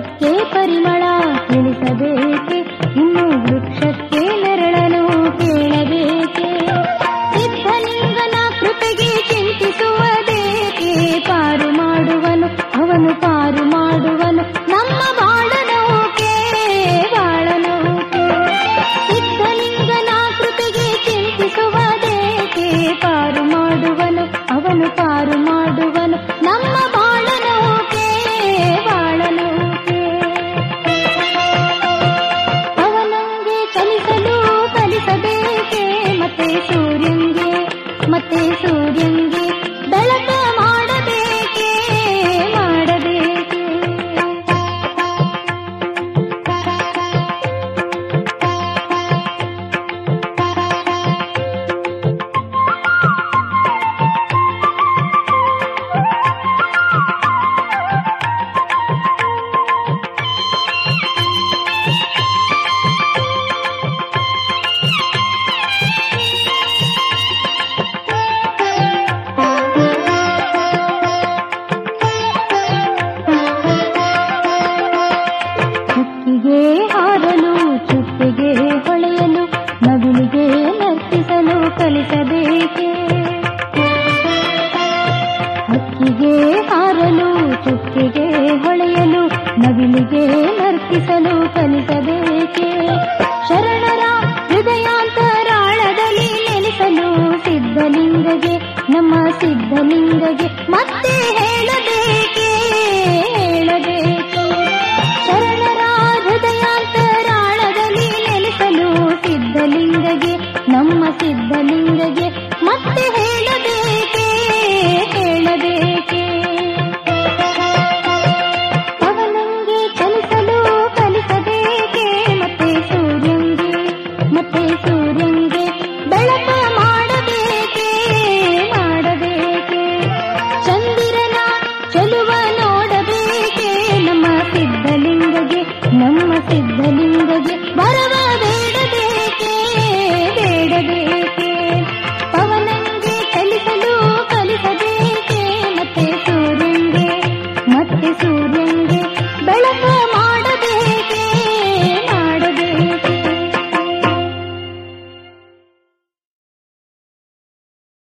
ಪುಷ್ಪಕ್ಕೆ ಪರಿಮಳ ತಿಳಿಸಬೇಕೆ ಇನ್ನು ವೃಕ್ಷಕ್ಕೆ ನೆರಳನು ಕೇಳಬೇಕೆ ಸಿದ್ಧಲಿಂಗನ ಕೃಪೆಗೆ ಚಿಂತಿಸುವುದೇಕೆ ಪಾರು ಮಾಡುವನು ಅವನು ಪಾರು ಮಾಡುವನು ನಮ್ಮ ಬಾಳನೌಕೆ ಬಾಳನೌಕೆ ಸಿದ್ಧಲಿಂಗನ ಕೃಪೆಗೆ ಚಿಂತಿಸುವುದೇಕೆ ಪಾರು ಮಾಡುವನು ಅವನು ಪಾರು ಮಾಡುವನು ನಮ್ಮ ಬಾಳನೌಕೆ ಬಾಳನೌಕೆ ಅವನಂಗೆ ಚಲಿಸಲು ಕಲಿಸಬೇಕೆ ಮತ್ತೆ ಸೂರ್ಯಂಗೆ ಮತ್ತೆ ಸೂರ್ಯಂಗೆ ಬೆಳಕ ಮಾಡಬೇಕೆ ಮಾಡಬೇಕೆ ಹಕ್ಕಿಗೆ ಹಾರಲು ಚುಕ್ಕಿಗೆ ಹೊಳೆಯಲು ನವಿಲಿಗೆ ನರ್ತಿಸಲು ಕಲಿಸಬೇಕೆ ಹಕ್ಕಿಗೆ ಹಾರಲು ಚುಕ್ಕಿಗೆ ಹೊಳೆಯಲು ನವಿಲಿಗೆ ನರ್ತಿಸಲು ಕಲಿಸಬೇಕೆ ಶರಣರ ಹೃದಯಾಂತರಾಳದಲ್ಲಿ ನೆಲೆಸಲು ಸಿದ್ಧಲಿಂಗಗೆ ನಮ್ಮ ಸಿದ್ಧಲಿಂಗಗೆ ಮತ್ತೆ ಹೇಳಬೇಕೆ ಹೇಳಬೇಕೆ ಶರಣರ ಹೃದಯಾಂತರಾಳದಲ್ಲಿ ನೆಲೆಸಲು ಸಿದ್ಧಲಿಂಗಗೆ ನಮ್ಮ ಸಿದ್ಧಲಿಂಗಗೆ ಮತ್ತೆ ಹೇಳಬೇಕೆ ಹೇಳಬೇಕೆ ಅವನಂಗೆ ಚಲಿಸಲು ಕಲಿಸಬೇಕೆ ಮತ್ತೆ ಸೂರ್ಯಂಗೆ ಮತ್ತೆ ಸೂರ್ಯಂಗೆ ಬೆಳಕ ಮಾಡಬೇಕೆ ಮಾಡಬೇಕೆ ಚಂದಿರನ ಚೆಲುವ ನೋಡಬೇಕೆ ನಮ್ಮ ಸಿದ್ಧಲಿಂಗಗೆ ನಮ್ಮ ಸಿದ್ಧಲಿಂಗಗೆ ಬರವ ಬೇಡಬೇಕೆ ಬೇಡಬೇಕೆ ಪವನಂಗೆ ಚಲಿಸಲು ಕಲಿಸಬೇಕೆ ಮತ್ತೆ ಸೂರ್ಯಂಗೆ ಮತ್ತೆ ಸೂರ್ಯ